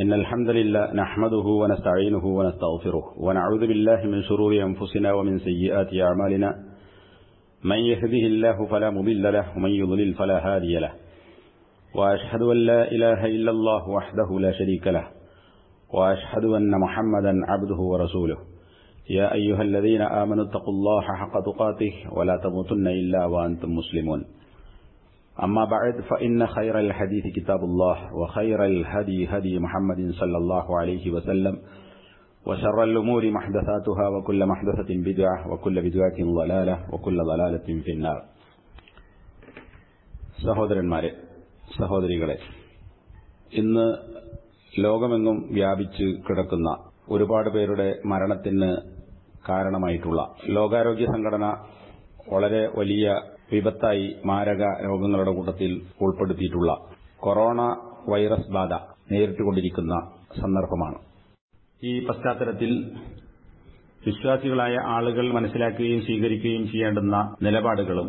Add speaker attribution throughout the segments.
Speaker 1: إن الحمد لله نحمده ونستعينه ونستغفره ونعوذ بالله من شرور أنفسنا ومن سيئات أعمالنا من يهده الله فلا مضل له ومن يضلل فلا هادي له وأشهد أن لا إله إلا الله وحده لا شريك له وأشهد أن محمدا عبده ورسوله يا أيها الذين آمنوا اتقوا الله حق تقاته ولا تموتن إلا وأنتم مسلمون أما بعد فإن خير الحديث كتاب الله وخير الهدي هدي محمد صلى الله عليه وسلم وشر الأمور محدثاتها وكل محدثة بدعة وكل بدعة ضلالة وكل ضلالة في النار സഹോദരന്മാരെ സഹോദരികളെ ഇന്ന് ലോകമെങ്ങും വ്യാപിച്ച് കിടക്കുന്ന ഒരുപാട് പേരുടെ മരണത്തിന് കാരണമായിട്ടുള്ള ലോകാരോഗ്യ സംഘടന വളരെ വലിയ വിപത്തായി മാരക രോഗങ്ങളുടെ കൂട്ടത്തിൽ ഉൾപ്പെടുത്തിയിട്ടുള്ള കൊറോണ വൈറസ് ബാധ നേരിട്ടുകൊണ്ടിരിക്കുന്ന സന്ദർഭമാണ് ഈ പശ്ചാത്തലത്തിൽ വിശ്വാസികളായ ആളുകൾ മനസ്സിലാക്കുകയും സ്വീകരിക്കുകയും ചെയ്യേണ്ടുന്ന നിലപാടുകളും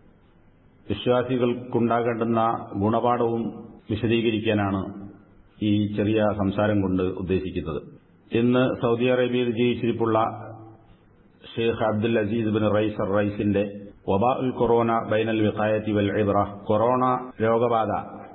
Speaker 1: വിശ്വാസികൾക്കുണ്ടാകേണ്ടുന്ന ഗുണപാഠവും വിശദീകരിക്കാനാണ് ഈ ചെറിയ സംസാരം കൊണ്ട് ഉദ്ദേശിക്കുന്നത് ഇന്ന് സൗദി അറേബ്യയിൽ ജീവിച്ചിരിപ്പുള്ള Sheikh Abdul Aziz bin Rais റൈസിന്റെ വബാ ഉൽ കൊറോണ ബൈനൽ വിഖായത്തി വൽ ഇബ്ര കൊറോണ രോഗബാധ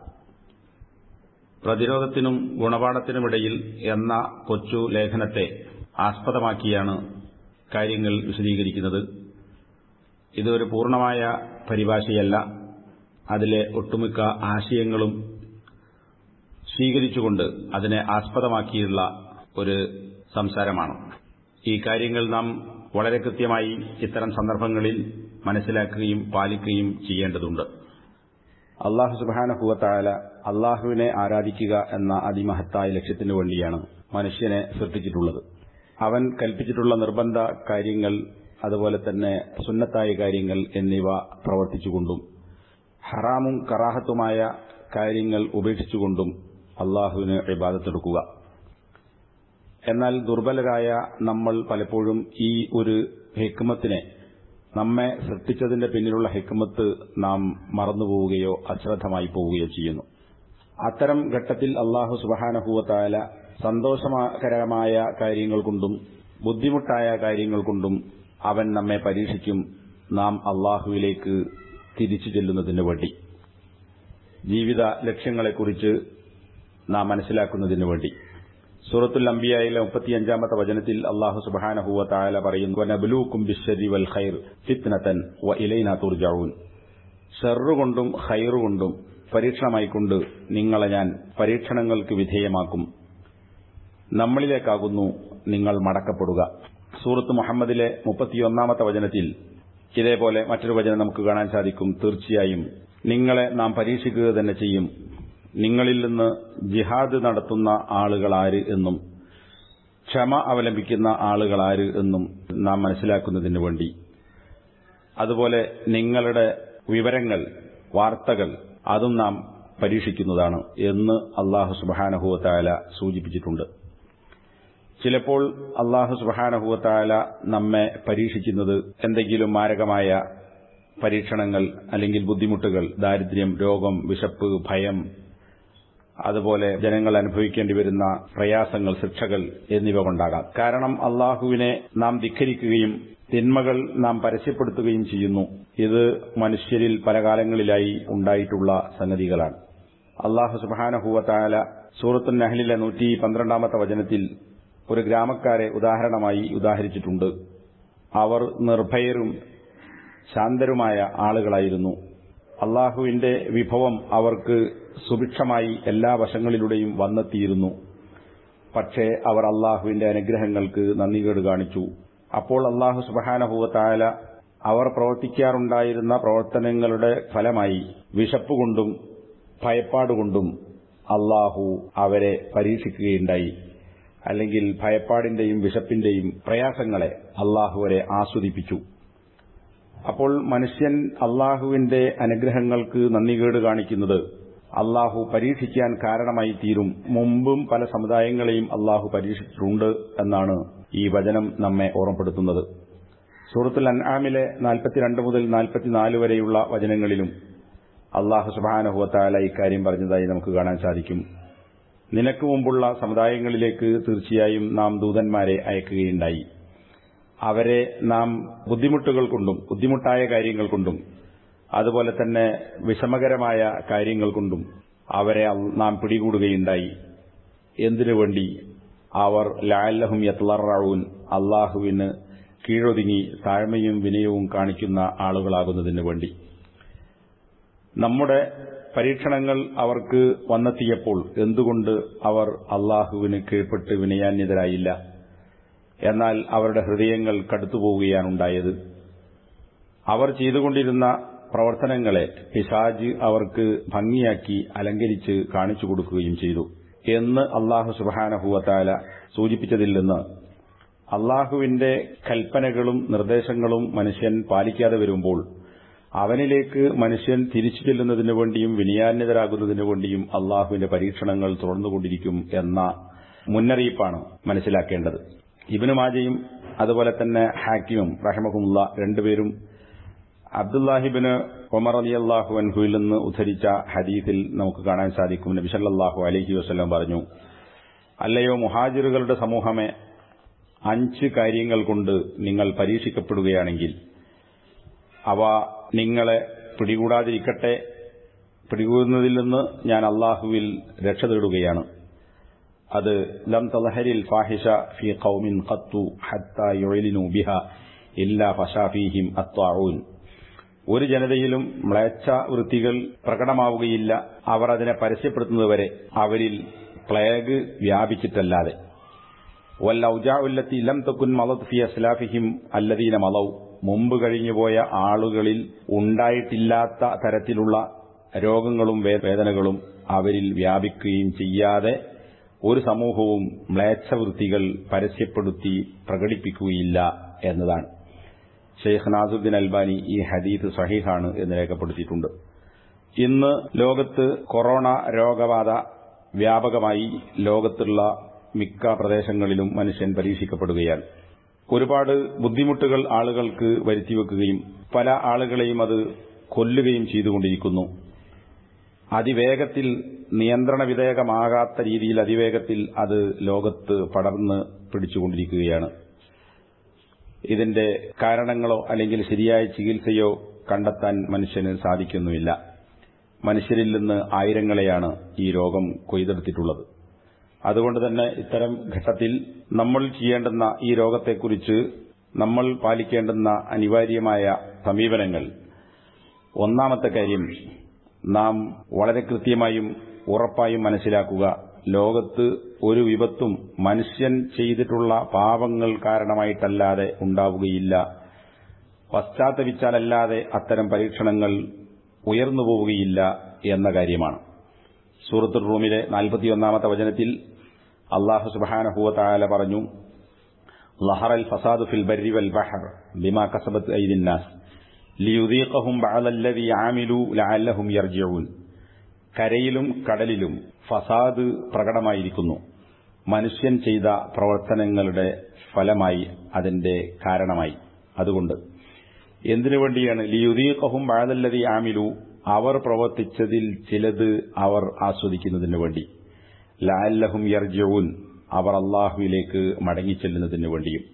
Speaker 1: പ്രതിരോധത്തിനും ഗുണപാഠത്തിനുമിടയിൽ എന്ന കൊച്ചു ലേഖനത്തെ ആസ്പദമാക്കിയാണ് കാര്യങ്ങൾ വിശദീകരിക്കുന്നത് ഇത് ഒരു പൂർണ്ണമായ പരിഭാഷയല്ല അതിലെ ഒട്ടുമിക്ക ആശയങ്ങളും സ്വീകരിച്ചുകൊണ്ട് അതിനെ ആസ്പദമാക്കിയുള്ള ഒരു സംസാരമാണ് ഈ കാര്യങ്ങൾ നാം വളരെ കൃത്യമായി ഇത്തരം സന്ദർഭങ്ങളിൽ മനസ്സിലാക്കുകയും പാലിക്കുകയും ചെയ്യേണ്ടതുണ്ട് അള്ളാഹു സുബാനഹുവത്തായ അള്ളാഹുവിനെ ആരാധിക്കുക എന്ന അതിമഹത്തായ ലക്ഷ്യത്തിനു വേണ്ടിയാണ് മനുഷ്യനെ സൃഷ്ടിച്ചിട്ടുള്ളത് അവൻ കൽപ്പിച്ചിട്ടുള്ള നിർബന്ധ കാര്യങ്ങൾ അതുപോലെ തന്നെ സുന്നത്തായ കാര്യങ്ങൾ എന്നിവ പ്രവർത്തിച്ചുകൊണ്ടും ഹറാമും കറാഹത്തുമായ കാര്യങ്ങൾ ഉപേക്ഷിച്ചുകൊണ്ടും അള്ളാഹുവിന് ഇബാദത്തെടുക്കുക എന്നാൽ ദുർബലരായ നമ്മൾ പലപ്പോഴും ഈ ഒരു ഹിക്മത്തിനെ നമ്മെ സൃഷ്ടിച്ചതിന്റെ പിന്നിലുള്ള ഹിക്മത്ത് നാം മറന്നുപോവുകയോ അശ്രദ്ധമായി പോവുകയോ ചെയ്യുന്നു അത്തരം ഘട്ടത്തിൽ അള്ളാഹു സുബഹാനഹുവത്തായ സന്തോഷകരമായ കാര്യങ്ങൾ കൊണ്ടും ബുദ്ധിമുട്ടായ കാര്യങ്ങൾ കൊണ്ടും അവൻ നമ്മെ പരീക്ഷിക്കും നാം അള്ളാഹുവിലേക്ക് തിരിച്ചു ചെല്ലുന്നതിന് വേണ്ടി ജീവിത ലക്ഷ്യങ്ങളെക്കുറിച്ച് നാം മനസ്സിലാക്കുന്നതിന് വേണ്ടി സൂറത്തുൽ അംബിയയിലെ മുപ്പത്തിയഞ്ചാമത്തെ വചനത്തിൽ അള്ളാഹു സുബാനഹുവ താല പറയുന്നു വനബലൂക്കും ബിശ്ശരി വൽ ഖൈർ ഫിത്നതൻ വ ഇലൈന തുർജഊൻ ഷെറുകൊണ്ടും ഖൈറുകൊണ്ടും പരീക്ഷണമായിക്കൊണ്ട് നിങ്ങളെ ഞാൻ പരീക്ഷണങ്ങൾക്ക് വിധേയമാക്കും നമ്മളിലേക്കാകുന്നു നിങ്ങൾ മടക്കപ്പെടുക സൂറത്ത് മുഹമ്മദിലെ മുപ്പത്തിയൊന്നാമത്തെ വചനത്തിൽ ഇതേപോലെ മറ്റൊരു വചനം നമുക്ക് കാണാൻ സാധിക്കും തീർച്ചയായും നിങ്ങളെ നാം പരീക്ഷിക്കുക തന്നെ ചെയ്യും നിങ്ങളിൽ നിന്ന് ജിഹാദ് നടത്തുന്ന ആളുകളാര് എന്നും ക്ഷമ അവലംബിക്കുന്ന ആളുകളാര് എന്നും നാം മനസ്സിലാക്കുന്നതിന് വേണ്ടി അതുപോലെ നിങ്ങളുടെ വിവരങ്ങൾ വാർത്തകൾ അതും നാം പരീക്ഷിക്കുന്നതാണ് എന്ന് അള്ളാഹു സുബാനഹുവത്തായ സൂചിപ്പിച്ചിട്ടുണ്ട് ചിലപ്പോൾ അള്ളാഹു സുബാനഹുവത്തായ നമ്മെ പരീക്ഷിക്കുന്നത് എന്തെങ്കിലും മാരകമായ പരീക്ഷണങ്ങൾ അല്ലെങ്കിൽ ബുദ്ധിമുട്ടുകൾ ദാരിദ്ര്യം രോഗം വിശപ്പ് ഭയം അതുപോലെ ജനങ്ങൾ അനുഭവിക്കേണ്ടി വരുന്ന പ്രയാസങ്ങൾ ശിക്ഷകൾ എന്നിവ കൊണ്ടാകാം കാരണം അള്ളാഹുവിനെ നാം ധിഖരിക്കുകയും തിന്മകൾ നാം പരസ്യപ്പെടുത്തുകയും ചെയ്യുന്നു ഇത് മനുഷ്യരിൽ പല കാലങ്ങളിലായി ഉണ്ടായിട്ടുള്ള സംഗതികളാണ് അള്ളാഹു സുബാനഹുവത്തായ സൂറത്തുൽ നഹലിലെ നൂറ്റി പന്ത്രണ്ടാമത്തെ വചനത്തിൽ ഒരു ഗ്രാമക്കാരെ ഉദാഹരണമായി ഉദാഹരിച്ചിട്ടുണ്ട് അവർ നിർഭയരും ശാന്തരുമായ ആളുകളായിരുന്നു അള്ളാഹുവിന്റെ വിഭവം അവർക്ക് സുഭിക്ഷമായി എല്ലാ വശങ്ങളിലൂടെയും വന്നെത്തിയിരുന്നു പക്ഷേ അവർ അള്ളാഹുവിന്റെ അനുഗ്രഹങ്ങൾക്ക് നന്ദികേട് കാണിച്ചു അപ്പോൾ അള്ളാഹു സുബഹാനഹുവത്തായ അവർ പ്രവർത്തിക്കാറുണ്ടായിരുന്ന പ്രവർത്തനങ്ങളുടെ ഫലമായി വിശപ്പുകൊണ്ടും ഭയപ്പാടുകൊണ്ടും അള്ളാഹു അവരെ പരീക്ഷിക്കുകയുണ്ടായി അല്ലെങ്കിൽ ഭയപ്പാടിന്റെയും വിശപ്പിന്റെയും പ്രയാസങ്ങളെ അള്ളാഹുവരെ ആസ്വദിപ്പിച്ചു അപ്പോൾ മനുഷ്യൻ അള്ളാഹുവിന്റെ അനുഗ്രഹങ്ങൾക്ക് നന്ദികേട് കാണിക്കുന്നത് അള്ളാഹു പരീക്ഷിക്കാൻ കാരണമായി തീരും മുമ്പും പല സമുദായങ്ങളെയും അള്ളാഹു പരീക്ഷിച്ചിട്ടുണ്ട് എന്നാണ് ഈ വചനം നമ്മെ ഓർമ്മപ്പെടുത്തുന്നത് സൂറത്തുൽ അൻആമിലെ നാൽപ്പത്തിരണ്ട് മുതൽ നാൽപ്പത്തിനാല് വരെയുള്ള വചനങ്ങളിലും അള്ളാഹു സുബാനഹുവത്താല ഇക്കാര്യം പറഞ്ഞതായി നമുക്ക് കാണാൻ സാധിക്കും നിനക്ക് മുമ്പുള്ള സമുദായങ്ങളിലേക്ക് തീർച്ചയായും നാം ദൂതന്മാരെ അയക്കുകയുണ്ടായി അവരെ നാം ബുദ്ധിമുട്ടുകൾ കൊണ്ടും ബുദ്ധിമുട്ടായ കാര്യങ്ങൾ കൊണ്ടും അതുപോലെ തന്നെ വിഷമകരമായ കാര്യങ്ങൾ കൊണ്ടും അവരെ നാം പിടികൂടുകയുണ്ടായി എന്തിനു വേണ്ടി അവർ ലാലഹും യത്ലറാവൂൻ അള്ളാഹുവിന് കീഴൊതുങ്ങി താഴ്മയും വിനയവും കാണിക്കുന്ന ആളുകളാകുന്നതിന് വേണ്ടി നമ്മുടെ പരീക്ഷണങ്ങൾ അവർക്ക് വന്നെത്തിയപ്പോൾ എന്തുകൊണ്ട് അവർ അള്ളാഹുവിന് കീഴ്പ്പെട്ട് വിനയാന്യതരായില്ല എന്നാൽ അവരുടെ ഹൃദയങ്ങൾ കടുത്തുപോവുകയാണുണ്ടായത് അവർ ചെയ്തുകൊണ്ടിരുന്ന പ്രവർത്തനങ്ങളെ പിശാജ് അവർക്ക് ഭംഗിയാക്കി അലങ്കരിച്ച് കാണിച്ചു കൊടുക്കുകയും ചെയ്തു എന്ന് അള്ളാഹു സുബാനഹുവത്താല സൂചിപ്പിച്ചതിൽ നിന്ന് അള്ളാഹുവിന്റെ കൽപ്പനകളും നിർദ്ദേശങ്ങളും മനുഷ്യൻ പാലിക്കാതെ വരുമ്പോൾ അവനിലേക്ക് മനുഷ്യൻ തിരിച്ചു ചെല്ലുന്നതിനു വേണ്ടിയും വിനയാന്യതരാകുന്നതിനു വേണ്ടിയും അള്ളാഹുവിന്റെ പരീക്ഷണങ്ങൾ തുടർന്നുകൊണ്ടിരിക്കും എന്ന മുന്നറിയിപ്പാണ് മനസ്സിലാക്കേണ്ടത് ഇബിനു മാജയും അതുപോലെ തന്നെ ഹാക്കിമും റഹമഹുല്ല രണ്ടുപേരും അബ്ദുല്ലാഹിബിന് ഒമർ അലി അള്ളാഹു അൻഹുവിൽ നിന്ന് ഉദ്ധരിച്ച ഹദീസിൽ നമുക്ക് കാണാൻ സാധിക്കും നബി സല്ലാഹു അലഹി വസ്ലം പറഞ്ഞു അല്ലയോ മുഹാജിറുകളുടെ സമൂഹമെ അഞ്ച് കാര്യങ്ങൾ കൊണ്ട് നിങ്ങൾ പരീക്ഷിക്കപ്പെടുകയാണെങ്കിൽ അവ നിങ്ങളെ പിടികൂടാതിരിക്കട്ടെ പിടികൂടുന്നതിൽ നിന്ന് ഞാൻ അള്ളാഹുവിൽ രക്ഷ തേടുകയാണ് അത് ലം തലഹരിൽ ഫാഹിഷ ഫി ഖൗമിൻ ഖത്തു ഹത്ത യുഴലിനു ബിഹ ഇല്ലാ ഫഷാഫീഹിം അത്വാഊൻ ഒരു ജനതയിലും മ്ലേച്ഛ വൃത്തികൾ പ്രകടമാവുകയില്ല അവർ അതിനെ പരസ്യപ്പെടുത്തുന്നതുവരെ അവരിൽ പ്ലേഗ് വ്യാപിച്ചിട്ടല്ലാതെ വല്ലൌജാഉല്ലത്തി ലം തക്കുൻ മലത് ഫി അസ്ലാഫിഹിം അല്ലദീന മലൗ മുമ്പ് കഴിഞ്ഞുപോയ ആളുകളിൽ ഉണ്ടായിട്ടില്ലാത്ത തരത്തിലുള്ള രോഗങ്ങളും വേദനകളും അവരിൽ വ്യാപിക്കുകയും ചെയ്യാതെ ഒരു സമൂഹവും മ്ലേച്ഛവൃത്തികൾ പരസ്യപ്പെടുത്തി പ്രകടിപ്പിക്കുകയില്ല എന്നതാണ് ഷെയ്ഖ് നാസുദ്ദീൻ അൽബാനി ഈ ഹദീത്ത് സഹീഹാണ് എന്ന് രേഖപ്പെടുത്തിയിട്ടുണ്ട് ഇന്ന് ലോകത്ത് കൊറോണ രോഗബാധ വ്യാപകമായി ലോകത്തുള്ള മിക്ക പ്രദേശങ്ങളിലും മനുഷ്യൻ പരീക്ഷിക്കപ്പെടുകയാണ് ഒരുപാട് ബുദ്ധിമുട്ടുകൾ ആളുകൾക്ക് വരുത്തിവെക്കുകയും പല ആളുകളെയും അത് കൊല്ലുകയും ചെയ്തുകൊണ്ടിരിക്കുന്നു അതിവേഗത്തിൽ നിയന്ത്രണ വിധേയകമാകാത്ത രീതിയിൽ അതിവേഗത്തിൽ അത് ലോകത്ത് പടർന്ന് പിടിച്ചുകൊണ്ടിരിക്കുകയാണ് ഇതിന്റെ കാരണങ്ങളോ അല്ലെങ്കിൽ ശരിയായ ചികിത്സയോ കണ്ടെത്താൻ മനുഷ്യന് സാധിക്കുന്നുമില്ല മനുഷ്യരിൽ നിന്ന് ആയിരങ്ങളെയാണ് ഈ രോഗം കൊയ്തെടുത്തിട്ടുള്ളത് അതുകൊണ്ട് തന്നെ ഇത്തരം ഘട്ടത്തിൽ നമ്മൾ ചെയ്യേണ്ടുന്ന ഈ രോഗത്തെക്കുറിച്ച് നമ്മൾ പാലിക്കേണ്ടുന്ന അനിവാര്യമായ സമീപനങ്ങൾ ഒന്നാമത്തെ കാര്യം നാം വളരെ കൃത്യമായും ഉറപ്പായും മനസ്സിലാക്കുക ലോകത്ത് ഒരു വിപത്തും മനുഷ്യൻ ചെയ്തിട്ടുള്ള പാപങ്ങൾ കാരണമായിട്ടല്ലാതെ ഉണ്ടാവുകയില്ല പശ്ചാത്തപിച്ചാലല്ലാതെ അത്തരം പരീക്ഷണങ്ങൾ ഉയർന്നു പോവുകയില്ല എന്ന കാര്യമാണ് സൂറത്തുൽ റൂമിലെ നാൽപ്പത്തിയൊന്നാമത്തെ വചനത്തിൽ അള്ളാഹു സുബാനഹുവല പറഞ്ഞു ലഹറൽ ഫസാദു ഫിൽ ബരി വൽ ബഹർ ബിമാ കസബത്ത് ഐദിന്നാസ് ലിയുദീഖഹും ബഅദല്ലദീ ആമിലു ലഅല്ലഹും യർജിഊൻ കരയിലും കടലിലും ഫസാദ് പ്രകടമായിരിക്കുന്നു മനുഷ്യൻ ചെയ്ത പ്രവർത്തനങ്ങളുടെ ഫലമായി അതിന്റെ കാരണമായി അതുകൊണ്ട് എന്തിനു വേണ്ടിയാണ് ലിയുദീഖഹും ബഅദല്ലദീ ആമിലു അവർ പ്രവർത്തിച്ചതിൽ ചിലത് അവർ ആസ്വദിക്കുന്നതിന് വേണ്ടി ലഅല്ലഹും യർജിഊൻ അവർ അള്ളാഹുവിലേക്ക് മടങ്ങിച്ചെല്ലുന്നതിന് വേണ്ടിയും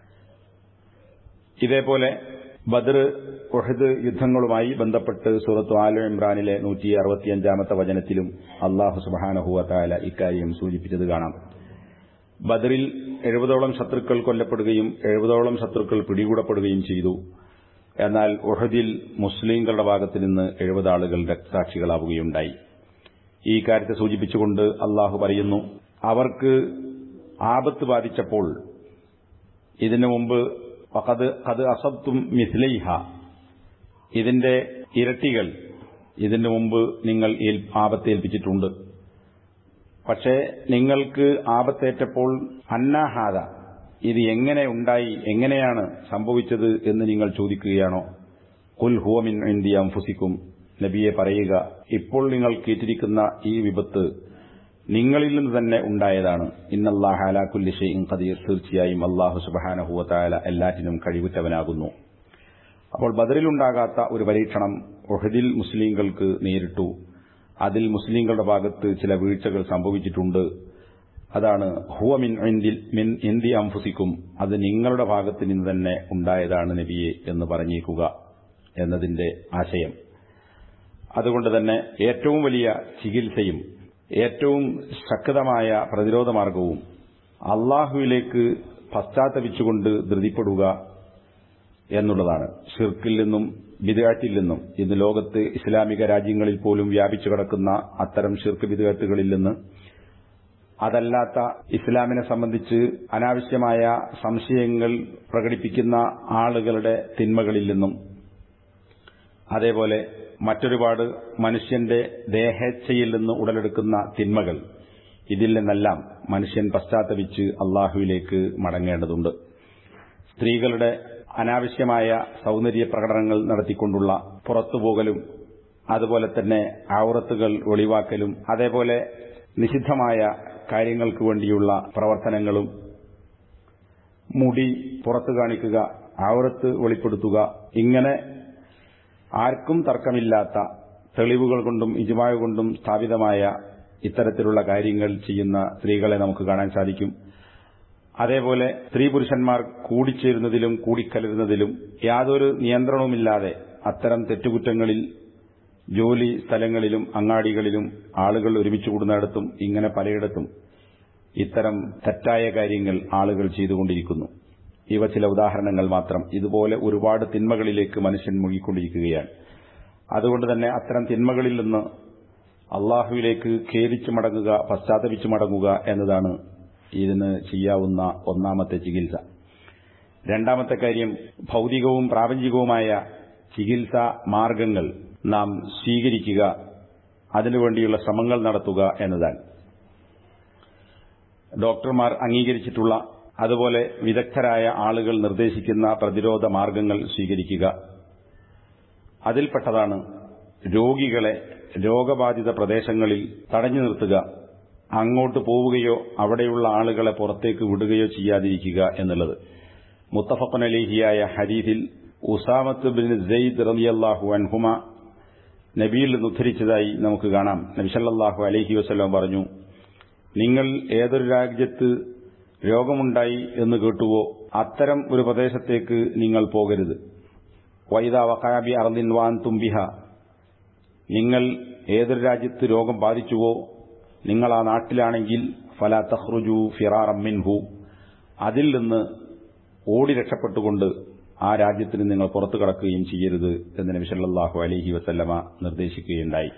Speaker 1: ഇതേപോലെ ബദർ ഉഹദ് യുദ്ധങ്ങളുമായി ബന്ധപ്പെട്ട് സൂറത്ത് ആലു ഇമ്രാനിലെ നൂറ്റി അറുപത്തിയഞ്ചാമത്തെ വചനത്തിലും അള്ളാഹു സുബാനഹുവല ഇക്കാര്യം സൂചിപ്പിച്ചത് കാണാം ബദറിൽ എഴുപതോളം ശത്രുക്കൾ കൊല്ലപ്പെടുകയും എഴുപതോളം ശത്രുക്കൾ പിടികൂടപ്പെടുകയും ചെയ്തു എന്നാൽ ഉഹദിൽ മുസ്ലിങ്ങളുടെ ഭാഗത്ത് നിന്ന് എഴുപത് ആളുകൾ രക്തസാക്ഷികളാവുകയുണ്ടായി ഈ കാര്യത്തെ സൂചിപ്പിച്ചുകൊണ്ട് അള്ളാഹു പറയുന്നു അവർക്ക് ആപത്ത് ബാധിച്ചപ്പോൾ ഇതിനു മുമ്പ് കത് കത് അസബ്തും മിസ്ലൈഹ ഇതിന്റെ ഇരട്ടികൾ ഇതിനു മുമ്പ് നിങ്ങൾ ആപത്തേൽപ്പിച്ചിട്ടുണ്ട് പക്ഷേ നിങ്ങൾക്ക് ആപത്തേറ്റപ്പോൾ അന്നാഹാദ ഇത് എങ്ങനെ ഉണ്ടായി എങ്ങനെയാണ് സംഭവിച്ചത് എന്ന് നിങ്ങൾ ചോദിക്കുകയാണോ കുൽ ഹുവമിൻ ഇന്ത്യ അംഫുസിക്കും നബിയെ പറയുക ഇപ്പോൾ നിങ്ങൾ കേട്ടിരിക്കുന്ന ഈ വിപത്ത് നിങ്ങളിൽ നിന്ന് തന്നെ ഉണ്ടായതാണ് ഇന്നല്ലാഹാലാക്കുല്ലി ഷെയ്ൻ ഖദീർ തീർച്ചയായും അള്ളാഹു സുബഹാനഹുവത്തായ എല്ലാറ്റിനും കഴിവുറ്റവനാകുന്നു അപ്പോൾ ബദറിലുണ്ടാകാത്ത ഒരു പരീക്ഷണം ഒഹദിൽ മുസ്ലിങ്ങൾക്ക് നേരിട്ടു അതിൽ മുസ്ലിങ്ങളുടെ ഭാഗത്ത് ചില വീഴ്ചകൾ സംഭവിച്ചിട്ടുണ്ട് അതാണ് ഹുവ മിൻ ഇന്ദിൽ മിൻ ഇന്ദി അംഫുസിക്കും അത് നിങ്ങളുടെ ഭാഗത്ത് നിന്ന് തന്നെ ഉണ്ടായതാണ് നബിയെ എന്ന് പറഞ്ഞേക്കുക എന്നതിന്റെ ആശയം അതുകൊണ്ട് തന്നെ ഏറ്റവും വലിയ ചികിത്സയും ഏറ്റവും ശക്തമായ പ്രതിരോധ മാർഗവും അള്ളാഹുവിലേക്ക് പശ്ചാത്തപിച്ചുകൊണ്ട് ധൃതിപ്പെടുക എന്നുള്ളതാണ് ഷിർക്കിൽ നിന്നും വിദഗാറ്റിൽ നിന്നും ഇന്ന് ലോകത്ത് ഇസ്ലാമിക രാജ്യങ്ങളിൽ പോലും വ്യാപിച്ചു കിടക്കുന്ന അത്തരം ഷിർക്ക് വിദഗത്തുകളിൽ നിന്ന് അതല്ലാത്ത ഇസ്ലാമിനെ സംബന്ധിച്ച് അനാവശ്യമായ സംശയങ്ങൾ പ്രകടിപ്പിക്കുന്ന ആളുകളുടെ തിന്മകളിൽ നിന്നും അതേപോലെ മറ്റൊരുപാട് മനുഷ്യന്റെ ദേഹേച്ഛയിൽ നിന്ന് ഉടലെടുക്കുന്ന തിന്മകൾ ഇതിൽ നിന്നെല്ലാം മനുഷ്യൻ പശ്ചാത്തപിച്ച് അള്ളാഹുവിലേക്ക് മടങ്ങേണ്ടതുണ്ട് സ്ത്രീകളുടെ അനാവശ്യമായ സൗന്ദര്യ പ്രകടനങ്ങൾ നടത്തിക്കൊണ്ടുള്ള പുറത്തുപോകലും അതുപോലെ തന്നെ ഔറത്തുകൾ ഒളിവാക്കലും അതേപോലെ നിഷിദ്ധമായ കാര്യങ്ങൾക്ക് വേണ്ടിയുള്ള പ്രവർത്തനങ്ങളും മുടി പുറത്തു കാണിക്കുക ഔറത്ത് വെളിപ്പെടുത്തുക ഇങ്ങനെ ആർക്കും തർക്കമില്ലാത്ത തെളിവുകൾ കൊണ്ടും ഇജുമായ കൊണ്ടും സ്ഥാപിതമായ ഇത്തരത്തിലുള്ള കാര്യങ്ങൾ ചെയ്യുന്ന സ്ത്രീകളെ നമുക്ക് കാണാൻ സാധിക്കും അതേപോലെ സ്ത്രീ പുരുഷന്മാർ കൂടിച്ചേരുന്നതിലും കൂടിക്കലരുന്നതിലും യാതൊരു നിയന്ത്രണവുമില്ലാതെ അത്തരം തെറ്റുകുറ്റങ്ങളിൽ ജോലി സ്ഥലങ്ങളിലും അങ്ങാടികളിലും ആളുകൾ ഒരുമിച്ച് കൂടുന്നിടത്തും ഇങ്ങനെ പലയിടത്തും ഇത്തരം തെറ്റായ കാര്യങ്ങൾ ആളുകൾ ചെയ്തുകൊണ്ടിരിക്കുന്നു ഇവ ചില ഉദാഹരണങ്ങൾ മാത്രം ഇതുപോലെ ഒരുപാട് തിന്മകളിലേക്ക് മനുഷ്യൻ മുങ്ങിക്കൊണ്ടിരിക്കുകയാണ് അതുകൊണ്ട് തന്നെ അത്തരം തിന്മകളിൽ നിന്ന് അള്ളാഹുവിലേക്ക് ഖേദിച്ചു മടങ്ങുക പശ്ചാത്തപിച്ചു മടങ്ങുക എന്നതാണ് ഇതിന് ചെയ്യാവുന്ന ഒന്നാമത്തെ ചികിത്സ രണ്ടാമത്തെ കാര്യം ഭൗതികവും പ്രാപഞ്ചികവുമായ ചികിത്സാ മാർഗങ്ങൾ നാം സ്വീകരിക്കുക അതിനുവേണ്ടിയുള്ള ശ്രമങ്ങൾ നടത്തുക എന്നതാണ് ഡോക്ടർമാർ അംഗീകരിച്ചിട്ടുള്ള അതുപോലെ വിദഗ്ധരായ ആളുകൾ നിർദ്ദേശിക്കുന്ന പ്രതിരോധ മാർഗങ്ങൾ സ്വീകരിക്കുക അതിൽപ്പെട്ടതാണ് രോഗികളെ രോഗബാധിത പ്രദേശങ്ങളിൽ തടഞ്ഞു നിർത്തുക അങ്ങോട്ട് പോവുകയോ അവിടെയുള്ള ആളുകളെ പുറത്തേക്ക് വിടുകയോ ചെയ്യാതിരിക്കുക എന്നുള്ളത് മുത്തഫഖൻ അലിഹിയായ ഹരീതിൽ ഉസാമത്ത് ബിൻ സെയ്ദ് റലിയല്ലാഹു അൻഹുമ നബിയിൽ നിന്ന് ഉദ്ധരിച്ചതായി നമുക്ക് കാണാം നബിസല്ലാഹു അലഹി വസ്ലാം പറഞ്ഞു നിങ്ങൾ ഏതൊരു രാജ്യത്ത് രോഗമുണ്ടായി എന്ന് കേട്ടുവോ അത്തരം ഒരു പ്രദേശത്തേക്ക് നിങ്ങൾ പോകരുത് വൈദ വക്കാബി അറദിൻ വാൻ തുംബിഹ നിങ്ങൾ ഏതൊരു രാജ്യത്ത് രോഗം ബാധിച്ചുവോ നിങ്ങൾ ആ നാട്ടിലാണെങ്കിൽ ഫല തഹ്റുജു ഫിറാറം മിൻഹു അതിൽ നിന്ന് ഓടി രക്ഷപ്പെട്ടുകൊണ്ട് ആ രാജ്യത്തിന് നിങ്ങൾ പുറത്തു കടക്കുകയും ചെയ്യരുത് എന്ന് നബി സല്ലല്ലാഹു അലൈഹി വസല്ലമ നിർദ്ദേശിക്കുകയുണ്ടായി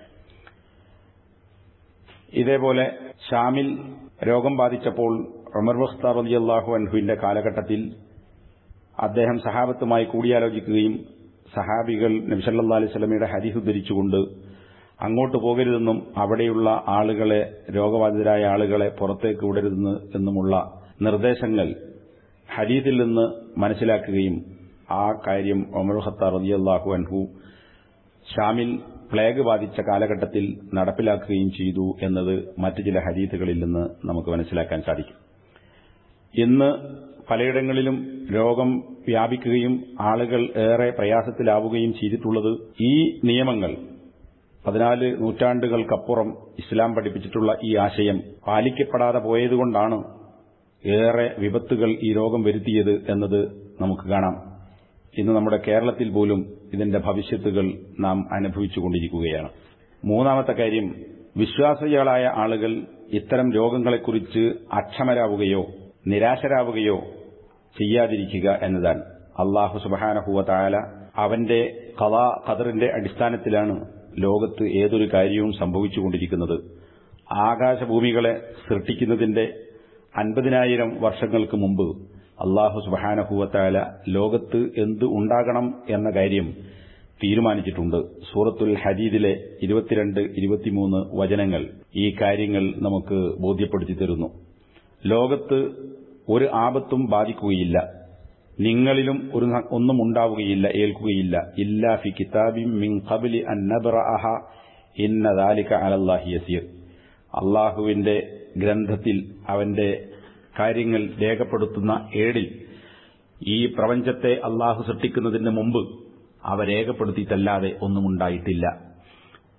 Speaker 1: ഇതേപോലെ ഷാമിൽ രോഗം ബാധിച്ചപ്പോൾ ഉമർ മുഖ്താർ റളിയല്ലാഹു അൻഹുവിന്റെ കാലഘട്ടത്തിൽ അദ്ദേഹം സഹാബത്തുമായി കൂടിയാലോചിക്കുകയും സഹാബികൾ നബി സല്ലല്ലാഹു അലൈഹി വസല്ലമയുടെ ഹദീസ് ഉദ്ധരിച്ചുകൊണ്ട് അങ്ങോട്ട് പോകരുതെന്നും അവിടെയുള്ള ആളുകളെ രോഗബാധിതരായ ആളുകളെ പുറത്തേക്ക് വിടരുതെന്ന് എന്നുമുള്ള നിർദ്ദേശങ്ങൾ ഹദീസിൽ നിന്ന് മനസ്സിലാക്കുകയും ആ കാര്യം ഒമർ ഖത്താർ റളിയല്ലാഹു അൻഹു ഷാമിൽ പ്ലേഗ് ബാധിച്ച കാലഘട്ടത്തിൽ നടപ്പിലാക്കുകയും ചെയ്തു എന്നത് മറ്റു ചില ഹദീസുകളിൽ നിന്ന് നമുക്ക് മനസ്സിലാക്കാൻ സാധിക്കും ഇന്ന് പലയിടങ്ങളിലും രോഗം വ്യാപിക്കുകയും ആളുകൾ ഏറെ പ്രയാസത്തിലാവുകയും ചെയ്തിട്ടുള്ളത് ഈ നിയമങ്ങൾ പതിനാല് നൂറ്റാണ്ടുകൾക്കപ്പുറം ഇസ്ലാം പഠിപ്പിച്ചിട്ടുള്ള ഈ ആശയം പാലിക്കപ്പെടാതെ പോയതുകൊണ്ടാണ് ഏറെ വിപത്തുകൾ ഈ രോഗം വരുത്തിയത് എന്നത് നമുക്ക് കാണാം ഇന്ന് നമ്മുടെ കേരളത്തിൽ പോലും ഇതിന്റെ ഭവിഷ്യത്തുകൾ നാം അനുഭവിച്ചുകൊണ്ടിരിക്കുകയാണ് മൂന്നാമത്തെ കാര്യം വിശ്വാസികളായ ആളുകൾ ഇത്തരം രോഗങ്ങളെക്കുറിച്ച് അക്ഷമരാവുകയോ നിരാശരാവുകയോ ചെയ്യാതിരിക്കുക എന്നതാണ് അള്ളാഹു സുബാനഹുവ താല അവന്റെ കലാ ഖദറിന്റെ അടിസ്ഥാനത്തിലാണ് ലോകത്ത് ഏതൊരു കാര്യവും സംഭവിച്ചുകൊണ്ടിരിക്കുന്നത് ആകാശഭൂമികളെ സൃഷ്ടിക്കുന്നതിന്റെ അൻപതിനായിരം വർഷങ്ങൾക്ക് മുമ്പ് അള്ളാഹു സുബാനഹുവത്താല ലോകത്ത് എന്ത് ഉണ്ടാകണം എന്ന കാര്യം തീരുമാനിച്ചിട്ടുണ്ട് സൂറത്തുൽ ഹദീദിലെ ഇരുപത്തിരണ്ട് ഇരുപത്തിമൂന്ന് വചനങ്ങൾ ഈ കാര്യങ്ങൾ നമുക്ക് ബോധ്യപ്പെടുത്തി തരുന്നു ലോകത്ത് ഒരു ആപത്തും ബാധിക്കുകയില്ല നിങ്ങളിലും ഒരു ഒന്നും ഉണ്ടാവുകയില്ല ഏൽക്കുകയില്ല ഇല്ലാ ഫി കിതാബിം മിൻ ഖബ്ലി അൻ നബ്റഅഹ ഇന്ന ദാലിക അലല്ലാഹി യസീർ അള്ളാഹുവിന്റെ ഗ്രന്ഥത്തിൽ അവന്റെ കാര്യങ്ങൾ രേഖപ്പെടുത്തുന്ന ഏടിൽ ഈ പ്രപഞ്ചത്തെ അള്ളാഹു സൃഷ്ടിക്കുന്നതിന് മുമ്പ് അവ രേഖപ്പെടുത്തിയിട്ടല്ലാതെ ഒന്നും ഉണ്ടായിട്ടില്ല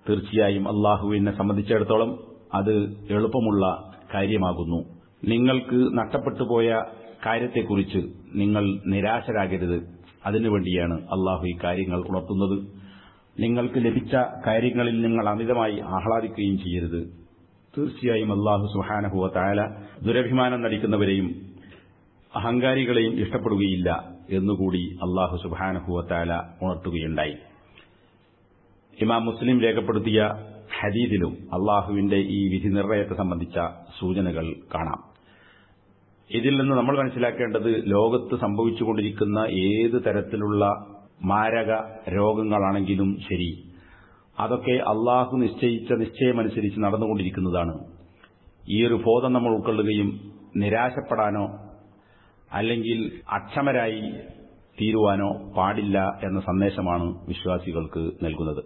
Speaker 1: തീർച്ചയായും അള്ളാഹുവിനെ സംബന്ധിച്ചിടത്തോളം അത് എളുപ്പമുള്ള കാര്യമാകുന്നു നിങ്ങൾക്ക് നഷ്ടപ്പെട്ടു പോയ കാര്യത്തെക്കുറിച്ച് നിങ്ങൾ നിരാശരാകരുത് അതിനുവേണ്ടിയാണ് അള്ളാഹു ഈ കാര്യങ്ങൾ ഉണർത്തുന്നത് നിങ്ങൾക്ക് ലഭിച്ച കാര്യങ്ങളിൽ നിങ്ങൾ അമിതമായി ആഹ്ലാദിക്കുകയും ചെയ്യരുത് തീർച്ചയായും അള്ളാഹു സുഹാനഹുവ തായാല ദുരഭിമാനം നടിക്കുന്നവരെയും അഹങ്കാരികളെയും ഇഷ്ടപ്പെടുകയില്ല എന്നുകൂടി അള്ളാഹു സുബാനഹുവ തായാല ഉണർത്തുകയുണ്ടായി ഇമാം മുസ്ലിം രേഖപ്പെടുത്തിയ ഹദീദിലും അള്ളാഹുവിന്റെ ഈ വിധി നിർണയത്തെ സംബന്ധിച്ച സൂചനകൾ കാണാം ഇതിൽ നിന്ന് നമ്മൾ മനസ്സിലാക്കേണ്ടത് ലോകത്ത് സംഭവിച്ചുകൊണ്ടിരിക്കുന്ന ഏത് തരത്തിലുള്ള മാരക രോഗങ്ങളാണെങ്കിലും ശരി അതൊക്കെ അള്ളാഹു നിശ്ചയിച്ച നിശ്ചയമനുസരിച്ച് നടന്നുകൊണ്ടിരിക്കുന്നതാണ് ഈ ഒരു ബോധം നമ്മൾ ഉൾക്കൊള്ളുകയും നിരാശപ്പെടാനോ അല്ലെങ്കിൽ അക്ഷമരായി തീരുവാനോ പാടില്ല എന്ന സന്ദേശമാണ് വിശ്വാസികൾക്ക് നൽകുന്നത്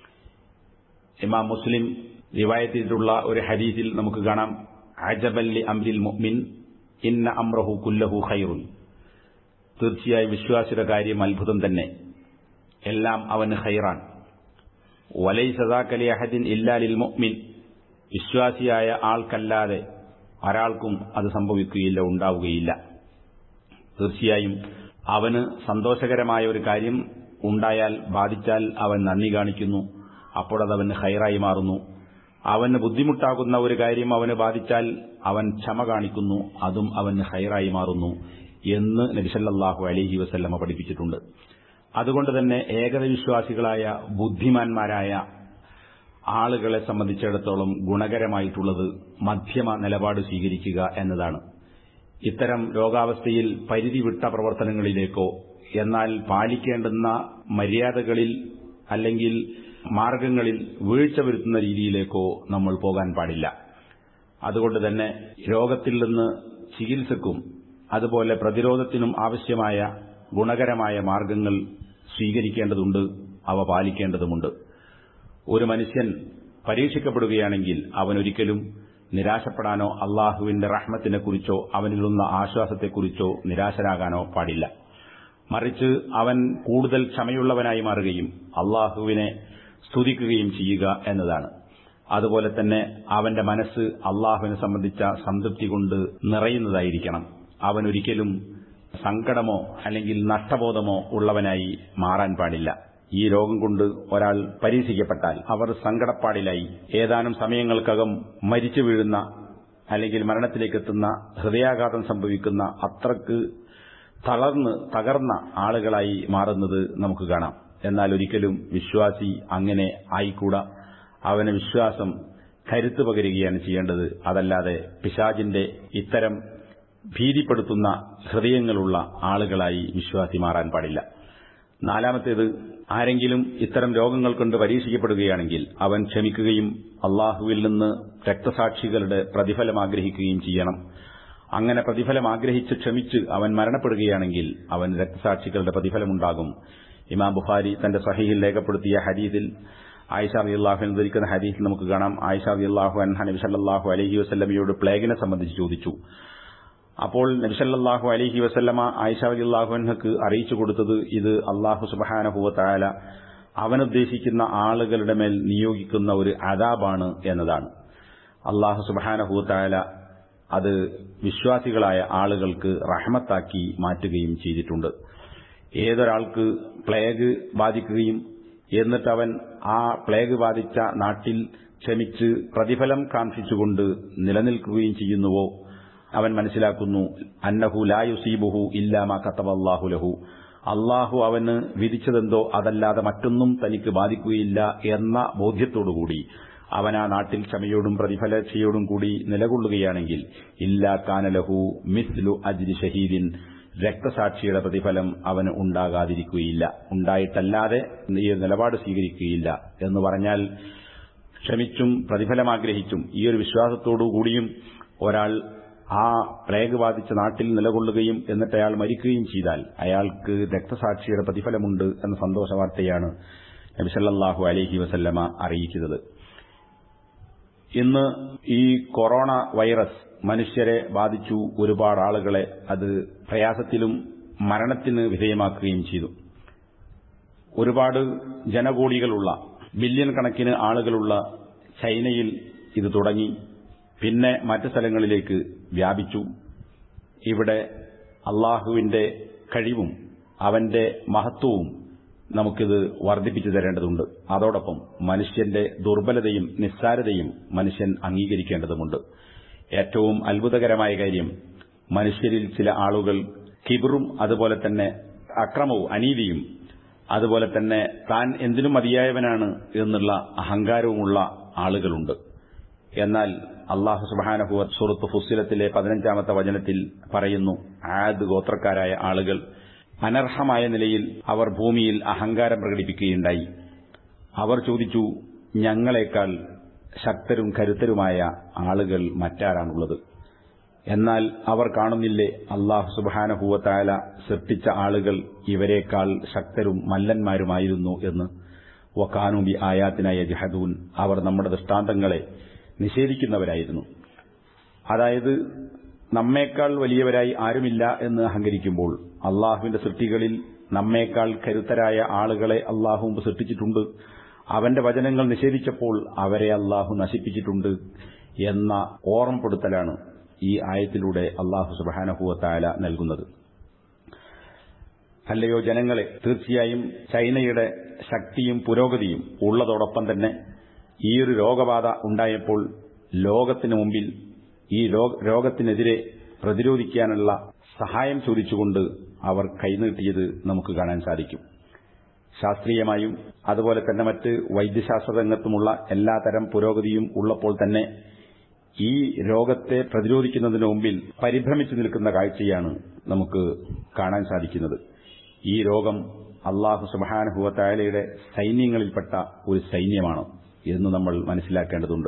Speaker 1: ഇമാം മുസ്ലിം റിവായത്തിയിട്ടുള്ള ഒരു ഹദീസിൽ നമുക്ക് കാണാം അജബല്ലി അംരിൽ മുഅ്മിൻ ഇന്ന അമ്രഹു കുല്ലഹു ഖൈറുൻ തീർച്ചയായും വിശ്വാസിയുടെ കാര്യം അത്ഭുതം തന്നെ എല്ലാം അവന് ഖൈറാൻ വലൈ സദാക്കലി അഹദിൻ ഇല്ലാലിൽ മുഅ്മിൻ വിശ്വാസിയായ ആൾക്കല്ലാതെ ഒരാൾക്കും അത് സംഭവിക്കുകയില്ല ഉണ്ടാവുകയില്ല തീർച്ചയായും അവന് സന്തോഷകരമായ ഒരു കാര്യം ഉണ്ടായാൽ ബാധിച്ചാൽ അവൻ നന്ദി കാണിക്കുന്നു അപ്പോൾ അത് അവന് ഹൈറായി മാറുന്നു അവന് ബുദ്ധിമുട്ടാകുന്ന ഒരു കാര്യം അവന് ബാധിച്ചാൽ അവൻ ക്ഷമ കാണിക്കുന്നു അതും അവന് ഹൈറായി മാറുന്നു എന്ന് നബിസല്ലാഹു അലഹി വസല്ലമ പഠിപ്പിച്ചിട്ടുണ്ട് അതുകൊണ്ട് തന്നെ ഏകത വിശ്വാസികളായ ബുദ്ധിമാന്മാരായ ആളുകളെ സംബന്ധിച്ചിടത്തോളം ഗുണകരമായിട്ടുള്ളത് മധ്യമ നിലപാട് സ്വീകരിക്കുക എന്നതാണ് ഇത്തരം രോഗാവസ്ഥയിൽ പരിധി വിട്ട പ്രവർത്തനങ്ങളിലേക്കോ എന്നാൽ പാലിക്കേണ്ടുന്ന മര്യാദകളിൽ അല്ലെങ്കിൽ മാർഗങ്ങളിൽ വീഴ്ച വരുത്തുന്ന രീതിയിലേക്കോ നമ്മൾ പോകാൻ പാടില്ല അതുകൊണ്ട് തന്നെ രോഗത്തിൽ നിന്ന് ചികിത്സക്കും അതുപോലെ പ്രതിരോധത്തിനും ആവശ്യമായ ഗുണകരമായ മാർഗങ്ങൾ സ്വീകരിക്കേണ്ടതുണ്ട് അവ പാലിക്കേണ്ടതുമുണ്ട് ഒരു മനുഷ്യൻ പരീക്ഷിക്കപ്പെടുകയാണെങ്കിൽ അവനൊരിക്കലും നിരാശപ്പെടാനോ അള്ളാഹുവിന്റെ റഹ്മത്തിനെക്കുറിച്ചോ അവനിലുള്ള ആശ്വാസത്തെക്കുറിച്ചോ നിരാശരാകാനോ പാടില്ല മറിച്ച് അവൻ കൂടുതൽ ക്ഷമയുള്ളവനായി മാറുകയും അള്ളാഹുവിനെ സ്തുതിക്കുകയും ചെയ്യുക എന്നതാണ് അതുപോലെ തന്നെ അവന്റെ മനസ്സ് അള്ളാഹുവിനെ സംബന്ധിച്ച സംതൃപ്തി കൊണ്ട് നിറയുന്നതായിരിക്കണം അവൻ ഒരിക്കലും സങ്കടമോ അല്ലെങ്കിൽ നഷ്ടബോധമോ ഉള്ളവനായി മാറാൻ പാടില്ല ഈ രോഗം കൊണ്ട് ഒരാൾ പരീക്ഷിക്കപ്പെട്ടാൽ അവർ സങ്കടപ്പാടിലായി ഏതാനും സമയങ്ങൾക്കകം മരിച്ചു വീഴുന്ന അല്ലെങ്കിൽ മരണത്തിലേക്കെത്തുന്ന ഹൃദയാഘാതം സംഭവിക്കുന്ന അത്രക്ക് തളർന്ന് തകർന്ന ആളുകളായി മാറുന്നത് നമുക്ക് കാണാം എന്നാൽ ഒരിക്കലും വിശ്വാസി അങ്ങനെ ആയിക്കൂടാ അവന് വിശ്വാസം കരുത്ത് പകരുകയാണ് ചെയ്യേണ്ടത് അതല്ലാതെ പിശാജിന്റെ ഇത്തരം ഭീതിപ്പെടുത്തുന്ന ഹൃദയങ്ങളുള്ള ആളുകളായി വിശ്വാസി മാറാൻ പാടില്ല നാലാമത്തേത് ആരെങ്കിലും ഇത്തരം രോഗങ്ങൾ കൊണ്ട് പരീക്ഷിക്കപ്പെടുകയാണെങ്കിൽ അവൻ ക്ഷമിക്കുകയും അള്ളാഹുവിൽ നിന്ന് രക്തസാക്ഷികളുടെ പ്രതിഫലം ആഗ്രഹിക്കുകയും ചെയ്യണം അങ്ങനെ പ്രതിഫലം ആഗ്രഹിച്ച് ക്ഷമിച്ച് അവൻ മരണപ്പെടുകയാണെങ്കിൽ അവൻ രക്തസാക്ഷികളുടെ പ്രതിഫലമുണ്ടാകും ഇമാം ബുഖാരി തന്റെ സഹീഹിൽ രേഖപ്പെടുത്തിയ ഹദീദിൽ ആയിഷ അലി അള്ളാഹു ധരിക്കുന്ന ഹദീസിൽ നമുക്ക് കാണാം ആയിഷ അലി അള്ളാഹു അൻഹ നബി സല്ലാഹു അലഹി വസ്ലമയോട് പ്ലേഗിനെ സംബന്ധിച്ച് ചോദിച്ചു അപ്പോൾ നബിസല്ലാഹു അലഹി വസല്ലമ ആയിഷ അലി അള്ളാഹുഹക്ക് അറിയിച്ചു കൊടുത്തത് ഇത് അള്ളാഹു സുബാനഹുവ താല അവനുദ്ദേശിക്കുന്ന ആളുകളുടെ മേൽ നിയോഗിക്കുന്ന ഒരു അതാബാണ് എന്നതാണ് അള്ളാഹു സുബാനഹുവ താല അത് വിശ്വാസികളായ ആളുകൾക്ക് റഹമത്താക്കി മാറ്റുകയും ചെയ്തിട്ടുണ്ട് ഏതൊരാൾക്ക് പ്ലേഗ് ബാധിക്കുകയും എന്നിട്ട് അവൻ ആ പ്ലേഗ് ബാധിച്ച നാട്ടിൽ ക്ഷമിച്ച് പ്രതിഫലം കാക്ഷിച്ചുകൊണ്ട് നിലനിൽക്കുകയും ചെയ്യുന്നുവോ അവൻ മനസ്സിലാക്കുന്നു അന്നഹു ലായുസീബുഹു ഇല്ലാമാ കത്തബല്ലാഹു ലഹു അള്ളാഹു അവന് വിധിച്ചതെന്തോ അതല്ലാതെ മറ്റൊന്നും തനിക്ക് ബാധിക്കുകയില്ല എന്ന ബോധ്യത്തോടുകൂടി അവൻ ആ നാട്ടിൽ ക്ഷമയോടും പ്രതിഫലക്ഷയോടും കൂടി നിലകൊള്ളുകയാണെങ്കിൽ ഇല്ലാ കാനലഹു മിസ്ലു അജ്രി ഷഹീദിൻ രക്തസാക്ഷിയുടെ പ്രതിഫലം അവന് ഉണ്ടാകാതിരിക്കുകയില്ല ഉണ്ടായിട്ടല്ലാതെ ഈ നിലപാട് സ്വീകരിക്കുകയില്ല എന്ന് പറഞ്ഞാൽ ക്ഷമിച്ചും പ്രതിഫലം ആഗ്രഹിച്ചും ഈ ഒരു വിശ്വാസത്തോടു കൂടിയും ഒരാൾ ആ പ്ലേഗ് ബാധിച്ച നാട്ടിൽ നിലകൊള്ളുകയും എന്നിട്ട് അയാൾ മരിക്കുകയും ചെയ്താൽ അയാൾക്ക് രക്തസാക്ഷിയുടെ പ്രതിഫലമുണ്ട് എന്ന സന്തോഷ വാർത്തയാണ് നബിസല്ലാഹു അലഹി വസല്ലമ അറിയിക്കുന്നത് ഇന്ന് ഈ കൊറോണ വൈറസ് മനുഷ്യരെ ബാധിച്ചു ഒരുപാട് ആളുകളെ അത് പ്രയാസത്തിലും മരണത്തിന് വിധേയമാക്കുകയും ചെയ്തു ഒരുപാട് ജനകോടികളുള്ള ബില്യൺ കണക്കിന് ആളുകളുള്ള ചൈനയിൽ ഇത് തുടങ്ങി പിന്നെ മറ്റ് സ്ഥലങ്ങളിലേക്ക് വ്യാപിച്ചു ഇവിടെ അള്ളാഹുവിന്റെ കഴിവും അവന്റെ മഹത്വവും നമുക്കിത് വർദ്ധിപ്പിച്ചു തരേണ്ടതുണ്ട് അതോടൊപ്പം മനുഷ്യന്റെ ദുർബലതയും നിസ്സാരതയും മനുഷ്യൻ അംഗീകരിക്കേണ്ടതുമുണ്ട് ഏറ്റവും അത്ഭുതകരമായ കാര്യം മനുഷ്യരിൽ ചില ആളുകൾ കിബറും അതുപോലെ തന്നെ അക്രമവും അനീതിയും അതുപോലെ തന്നെ താൻ എന്തിനും മതിയായവനാണ് എന്നുള്ള അഹങ്കാരവുമുള്ള ആളുകളുണ്ട് എന്നാൽ അള്ളാഹു സുബാനഹു സുറത്ത് ഫുസിലത്തിലെ പതിനഞ്ചാമത്തെ വചനത്തിൽ പറയുന്നു ആദ് ഗോത്രക്കാരായ ആളുകൾ അനർഹമായ നിലയിൽ അവർ ഭൂമിയിൽ അഹങ്കാരം പ്രകടിപ്പിക്കുകയുണ്ടായി അവർ ചോദിച്ചു ഞങ്ങളെക്കാൾ ശക്തരും കരുത്തരുമായ ആളുകൾ മറ്റാരാണുള്ളത് എന്നാൽ അവർ കാണുന്നില്ലേ അള്ളാഹു സുബാനഹുവത്തായ സൃഷ്ടിച്ച ആളുകൾ ഇവരെക്കാൾ ശക്തരും മല്ലന്മാരുമായിരുന്നു എന്ന് വക്കാനുബി ആയാത്തിനായ ജഹദൂൻ അവർ നമ്മുടെ ദൃഷ്ടാന്തങ്ങളെ നിഷേധിക്കുന്നവരായിരുന്നു അതായത് നമ്മേക്കാൾ വലിയവരായി ആരുമില്ല എന്ന് അഹങ്കരിക്കുമ്പോൾ അള്ളാഹുവിന്റെ സൃഷ്ടികളിൽ നമ്മേക്കാൾ കരുത്തരായ ആളുകളെ അള്ളാഹു മുമ്പ് സൃഷ്ടിച്ചിട്ടുണ്ട് അവന്റെ വചനങ്ങൾ നിഷേധിച്ചപ്പോൾ അവരെ അള്ളാഹു നശിപ്പിച്ചിട്ടുണ്ട് എന്ന ഓർമ്മപ്പെടുത്തലാണ് ഈ ആയത്തിലൂടെ അള്ളാഹു സുബാനഹുവത്തായ നൽകുന്നത് അല്ലയോ ജനങ്ങളെ തീർച്ചയായും ചൈനയുടെ ശക്തിയും പുരോഗതിയും ഉള്ളതോടൊപ്പം തന്നെ ഈ ഒരു രോഗബാധ ഉണ്ടായപ്പോൾ ലോകത്തിന് മുമ്പിൽ ഈ രോഗത്തിനെതിരെ പ്രതിരോധിക്കാനുള്ള സഹായം ചോദിച്ചുകൊണ്ട് അവർ കൈനീട്ടിയത് നമുക്ക് കാണാൻ സാധിക്കും ശാസ്ത്രീയമായും അതുപോലെ തന്നെ മറ്റ് വൈദ്യശാസ്ത്ര രംഗത്തുമുള്ള എല്ലാതരം പുരോഗതിയും ഉള്ളപ്പോൾ തന്നെ ഈ രോഗത്തെ പ്രതിരോധിക്കുന്നതിന് മുമ്പിൽ പരിഭ്രമിച്ചു നിൽക്കുന്ന കാഴ്ചയാണ് നമുക്ക് കാണാൻ സാധിക്കുന്നത് ഈ രോഗം അള്ളാഹു സുബാനുഭവത്തായാലയുടെ സൈന്യങ്ങളിൽപ്പെട്ട ഒരു സൈന്യമാണ് എന്ന് നമ്മൾ മനസ്സിലാക്കേണ്ടതുണ്ട്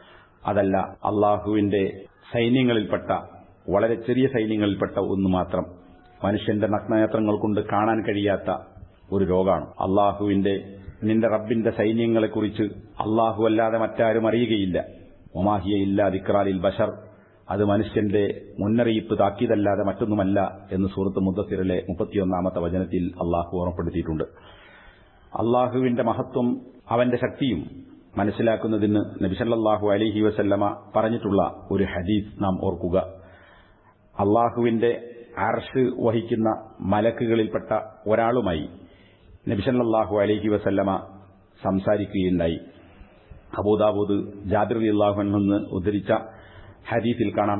Speaker 1: അതല്ല അള്ളാഹുവിന്റെ സൈന്യങ്ങളിൽപ്പെട്ട വളരെ ചെറിയ സൈന്യങ്ങളിൽപ്പെട്ട ഒന്ന് മാത്രം മനുഷ്യന്റെ നഗ്നനേത്രങ്ങൾ കൊണ്ട് കാണാൻ കഴിയാത്ത ഒരു രോഗമാണ് അള്ളാഹുവിന്റെ നിന്റെ റബ്ബിന്റെ സൈന്യങ്ങളെക്കുറിച്ച് അള്ളാഹു അല്ലാതെ മറ്റാരും അറിയുകയില്ല ഒമാഹിയ ഇല്ല ദിക്റാലിൽ ബഷർ അത് മനുഷ്യന്റെ മുന്നറിയിപ്പ് താക്കീതല്ലാതെ മറ്റൊന്നുമല്ല എന്ന് സൂറത്ത് മുദ്ദസിറിലെ മുപ്പത്തിയൊന്നാമത്തെ വചനത്തിൽ അള്ളാഹു ഓർമ്മപ്പെടുത്തിയിട്ടുണ്ട് അള്ളാഹുവിന്റെ മഹത്വം അവന്റെ ശക്തിയും മനസ്സിലാക്കുന്നതിന് നബിസല്ലാഹു അലിഹി വസല്ലമ പറഞ്ഞിട്ടുള്ള ഒരു ഹദീസ് നാം ഓർക്കുക അള്ളാഹുവിന്റെ അർഷ് വഹിക്കുന്ന മലക്കുകളിൽപ്പെട്ട ഒരാളുമായി നബിസല്ലാഹു അലിഹി വസല്ലമ സംസാരിക്കുകയുണ്ടായി അബൂദാബൂദ് ജാബിർ അള്ളാഹു നിന്ന് ഉദ്ധരിച്ച ഹദീസിൽ കാണാം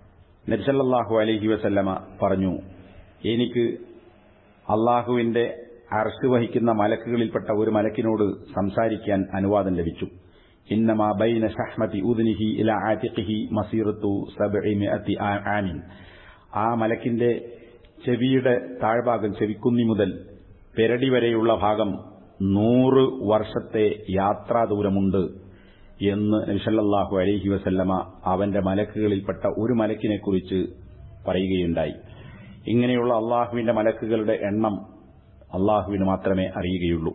Speaker 1: നബിസല്ലാഹു അലഹി വസല്ലമ പറഞ്ഞു എനിക്ക് അള്ളാഹുവിന്റെ അറസ്റ്റ് വഹിക്കുന്ന മലക്കുകളിൽപ്പെട്ട ഒരു മലക്കിനോട് സംസാരിക്കാൻ അനുവാദം ലഭിച്ചു ഇന്നമാ ബൈന ഷഹ്മതി ഉദ്നിഹി ഇല ആതിഖിഹി മസീറത്തു സബ്ഇമിഅത്തി ആമിൻ ആ മലക്കിന്റെ ചെവിയുടെ താഴ്ഭാഗം ചെവിക്കുന്നി മുതൽ പെരടി വരെയുള്ള ഭാഗം നൂറ് വർഷത്തെ യാത്രാ ദൂരമുണ്ട് എന്ന് നബിസല്ലാഹു അലഹി വസല്ലമ അവന്റെ മലക്കുകളിൽപ്പെട്ട ഒരു മലക്കിനെക്കുറിച്ച് പറയുകയുണ്ടായി ഇങ്ങനെയുള്ള അള്ളാഹുവിന്റെ മലക്കുകളുടെ എണ്ണം അള്ളാഹുവിന് മാത്രമേ അറിയുകയുള്ളൂ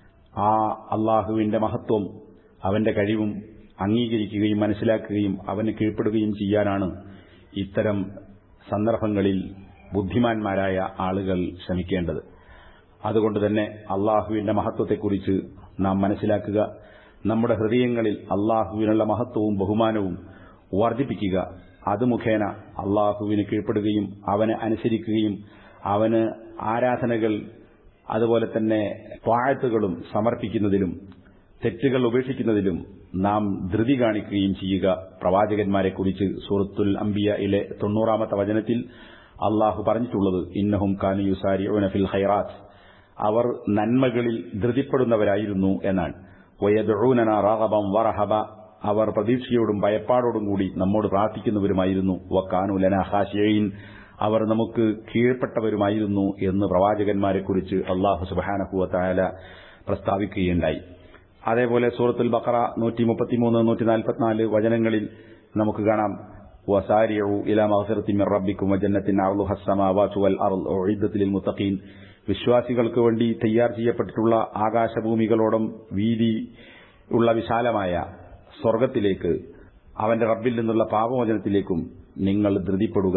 Speaker 1: ആ അള്ളാഹുവിന്റെ മഹത്വം അവന്റെ കഴിവും അംഗീകരിക്കുകയും മനസ്സിലാക്കുകയും അവന് കീഴ്പ്പെടുകയും ചെയ്യാനാണ് ഇത്തരം സന്ദർഭങ്ങളിൽ ബുദ്ധിമാന്മാരായ ആളുകൾ ശ്രമിക്കേണ്ടത് അതുകൊണ്ട് തന്നെ അള്ളാഹുവിന്റെ മഹത്വത്തെക്കുറിച്ച് നാം മനസ്സിലാക്കുക നമ്മുടെ ഹൃദയങ്ങളിൽ അള്ളാഹുവിനുള്ള മഹത്വവും ബഹുമാനവും വർദ്ധിപ്പിക്കുക അത് മുഖേന അള്ളാഹുവിന് കീഴ്പ്പെടുകയും അവനെ അനുസരിക്കുകയും അവന് ആരാധനകൾ അതുപോലെ തന്നെ പാഴത്തുകളും സമർപ്പിക്കുന്നതിലും തെറ്റുകൾ ഉപേക്ഷിക്കുന്നതിലും നാം ധൃതി കാണിക്കുകയും ചെയ്യുക പ്രവാചകന്മാരെക്കുറിച്ച് സൂറത്തുൽ അംബിയയിലെ തൊണ്ണൂറാമത്തെ വചനത്തിൽ അള്ളാഹു പറഞ്ഞിട്ടുള്ളത് ഇന്നഹും കാനുയുസാരി ഫിൽ ഹൈറാത്ത് അവർ നന്മകളിൽ ധൃതിപ്പെടുന്നവരായിരുന്നു എന്നാണ് വയദൂനന റാഹബം വറഹബ അവർ പ്രതീക്ഷയോടും ഭയപ്പാടോടും കൂടി നമ്മോട് പ്രാർത്ഥിക്കുന്നവരുമായിരുന്നു വക്കാനുലന ഹാഷിയീൻ അവർ നമുക്ക് കീഴ്പ്പെട്ടവരുമായിരുന്നു എന്ന് പ്രവാചകന്മാരെക്കുറിച്ച് അള്ളാഹു സുബാനഹുവത്തായ പ്രസ്താവിക്കുകയുണ്ടായി അതേപോലെ സൂറത്തുൽ ബക്കറ നൂറ്റി മുപ്പത്തിമൂന്ന് നൂറ്റി നാൽപ്പത്തിനാല് വചനങ്ങളിൽ നമുക്ക് കാണാം വസാരിയു ഇലാ മഹസിറത്തി മിർ റബ്ബിക്കും വജന്നത്തിൻ അർളു ഹസ്സമാവാതു വൽ അർൾ ഉഇദ്ദത്തിൽ മുത്തഖീൻ വിശ്വാസികൾക്ക് വേണ്ടി തയ്യാർ ചെയ്യപ്പെട്ടിട്ടുള്ള ആകാശഭൂമികളോടും വീതി ഉള്ള വിശാലമായ സ്വർഗത്തിലേക്ക് അവന്റെ റബ്ബിൽ നിന്നുള്ള പാപമോചനത്തിലേക്കും നിങ്ങൾ ധൃതിപ്പെടുക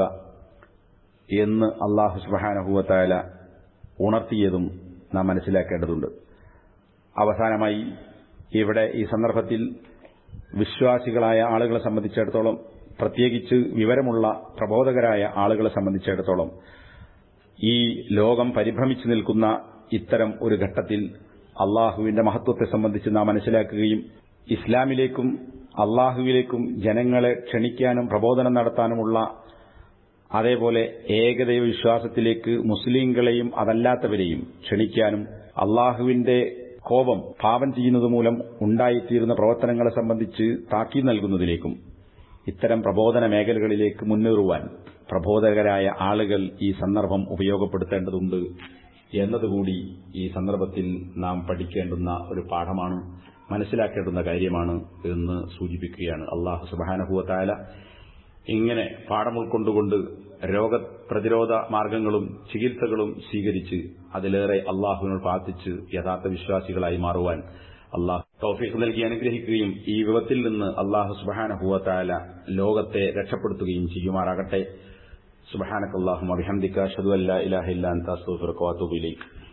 Speaker 1: എന്ന് അള്ളാഹു സുബാനഹുവത്തായ ഉണർത്തിയതും നാം മനസ്സിലാക്കേണ്ടതുണ്ട് അവസാനമായി ഇവിടെ ഈ സന്ദർഭത്തിൽ വിശ്വാസികളായ ആളുകളെ സംബന്ധിച്ചിടത്തോളം പ്രത്യേകിച്ച് വിവരമുള്ള പ്രബോധകരായ ആളുകളെ സംബന്ധിച്ചിടത്തോളം ഈ ലോകം പരിഭ്രമിച്ചു നിൽക്കുന്ന ഇത്തരം ഒരു ഘട്ടത്തിൽ അള്ളാഹുവിന്റെ മഹത്വത്തെ സംബന്ധിച്ച് നാം മനസ്സിലാക്കുകയും ഇസ്ലാമിലേക്കും അള്ളാഹുവിലേക്കും ജനങ്ങളെ ക്ഷണിക്കാനും പ്രബോധനം നടത്താനുമുള്ള അതേപോലെ ഏകദൈവ വിശ്വാസത്തിലേക്ക് മുസ്ലിങ്ങളെയും അതല്ലാത്തവരെയും ക്ഷണിക്കാനും അള്ളാഹുവിന്റെ കോപം പാപം ചെയ്യുന്നത് മൂലം ഉണ്ടായിത്തീരുന്ന പ്രവർത്തനങ്ങളെ സംബന്ധിച്ച് താക്കീ നൽകുന്നതിലേക്കും ഇത്തരം പ്രബോധന മേഖലകളിലേക്ക് മുന്നേറുവാൻ പ്രബോധകരായ ആളുകൾ ഈ സന്ദർഭം ഉപയോഗപ്പെടുത്തേണ്ടതുണ്ട് എന്നതുകൂടി ഈ സന്ദർഭത്തിൽ നാം പഠിക്കേണ്ടുന്ന ഒരു പാഠമാണ് മനസ്സിലാക്കേണ്ടുന്ന കാര്യമാണ് എന്ന് സൂചിപ്പിക്കുകയാണ് അള്ളാഹു സുബാനഹുവത്തായ ഇങ്ങനെ പാഠം ഉൾക്കൊണ്ടുകൊണ്ട് രോഗപ്രതിരോധ മാർഗങ്ങളും ചികിത്സകളും സ്വീകരിച്ച് അതിലേറെ അള്ളാഹുവിനോട് പ്രാർത്ഥിച്ച് യഥാർത്ഥ വിശ്വാസികളായി മാറുവാൻ അള്ളാഹു തൗഫീഖ് നൽകി അനുഗ്രഹിക്കുകയും ഈ വിപത്തിൽ നിന്ന് അള്ളാഹു സുബാനഹുവത്തായ ലോകത്തെ രക്ഷപ്പെടുത്തുകയും ചെയ്യുമാറാകട്ടെ സുബഹാനക്കല്ലാഹും അഭിഹംദിക്ക അഷ്ഹദു അല്ലാ ഇലാഹ ഇല്ലാ അൻത അസ്തഗ്ഫിറുക വഅതൂബു ഇലൈക്